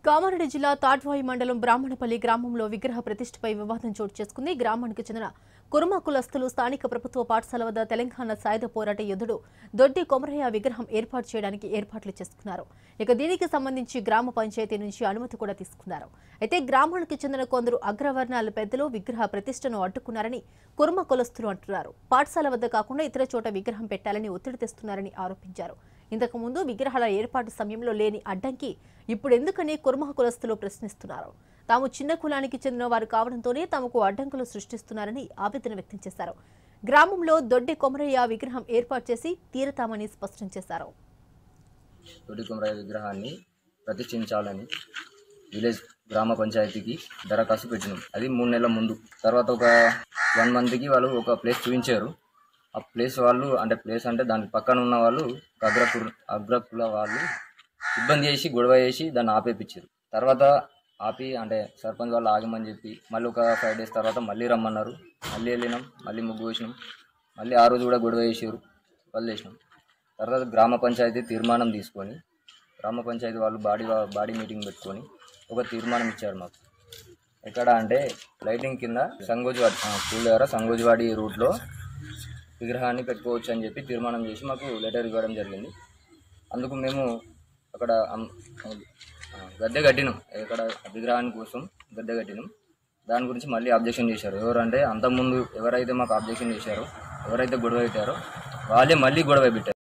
కామారెడ్డి జిల్లా తాడ్వాయి మండలం బ్రాహ్మణపల్లి గ్రామంలో విగ్రహ ప్రతిష్టపై వివాదం చోటు చేసుకుంది గ్రామానికి చెందిన కురుమ కులస్తులు స్థానిక ప్రభుత్వ పాఠశాల వద్ద తెలంగాణ సాయుధ పోరాట యోధుడు దొడ్డి కొమరయ్య విగ్రహం ఏర్పాటు చేయడానికి ఏర్పాట్లు చేసుకున్నారు ఇక దీనికి సంబంధించి గ్రామ పంచాయతీ నుంచి అనుమతి కూడా తీసుకున్నారు అయితే గ్రామానికి చెందిన కొందరు అగ్రవర్ణాల పెద్దలు విగ్రహ ప్రతిష్టను అడ్డుకున్నారని కురుమ కులస్తులు అంటున్నారు పాఠశాల వద్ద కాకుండా ఇతర చోట విగ్రహం పెట్టాలని ఒత్తిడి తెస్తున్నారని ఆరోపించారు ఇంతకు ముందు విగ్రహాల ఏర్పాటు సమయంలో లేని అడ్డంకి ఇప్పుడు ఎందుకని కుర్మ కులస్తులు ప్రశ్నిస్తున్నారు తాము చిన్న కులానికి చెందిన వారు కావడంతోనే తమకు అడ్డంకులు సృష్టిస్తున్నారని ఆవేదన వ్యక్తం చేశారు గ్రామంలో దొడ్డి కొమరయ్య విగ్రహం ఏర్పాటు చేసి తీరతామని స్పష్టం చేశారు తొడి కుమరయ్య విగ్రహాన్ని ప్రతిష్ఠించాలని విలేజ్ గ్రామ పంచాయతీకి దరఖాస్తు పెట్టినాం అది మూడు నెలల ముందు తర్వాత ఒక వన్ మంత్కి వాళ్ళు ఒక ప్లేస్ చూపించారు ఆ ప్లేస్ వాళ్ళు అంటే ప్లేస్ అంటే దాని పక్కన ఉన్న వాళ్ళు ఒక అగ్రకుల అగ్రకుల వాళ్ళు ఇబ్బంది చేసి గొడవ చేసి దాన్ని ఆపేపించారు తర్వాత ఆపి అంటే సర్పంచ్ వాళ్ళు ఆగమని చెప్పి మళ్ళీ ఒక ఫైవ్ డేస్ తర్వాత మళ్ళీ రమ్మన్నారు మళ్ళీ వెళ్ళినాం మళ్ళీ ముగ్గు వేసినాం మళ్ళీ ఆ రోజు కూడా గొడవ చేసారు వదిలేసినాం తర్వాత గ్రామ పంచాయతీ తీర్మానం తీసుకొని గ్రామ పంచాయతీ వాళ్ళు బాడీ బాడీ మీటింగ్ పెట్టుకొని ఒక తీర్మానం ఇచ్చారు మాకు ఎక్కడ అంటే లైటింగ్ కింద సంగోజువాడి ఆ, స్కూల్ దగ్గర సంగోజువాడి రూట్లో విగ్రహాన్ని పెట్టుకోవచ్చు అని చెప్పి తీర్మానం చేసి మాకు లెటర్ ఇవ్వడం జరిగింది అందుకు మేము అక్కడ అమ్- ఆ, గద్దె కట్టినాం ఇక్కడ విగ్రహాన్ని కోసం గద్దె కట్టినాం దాని గురించి మళ్ళీ అబ్జెక్షన్ చేశారు ఎవరంటే అంతకుముందు ఎవరైతే మాకు అబ్జెక్షన్ చేశారో ఎవరైతే గొడవ పెట్టారో వాళ్ళే మళ్ళీ గొడవ పెట్టారు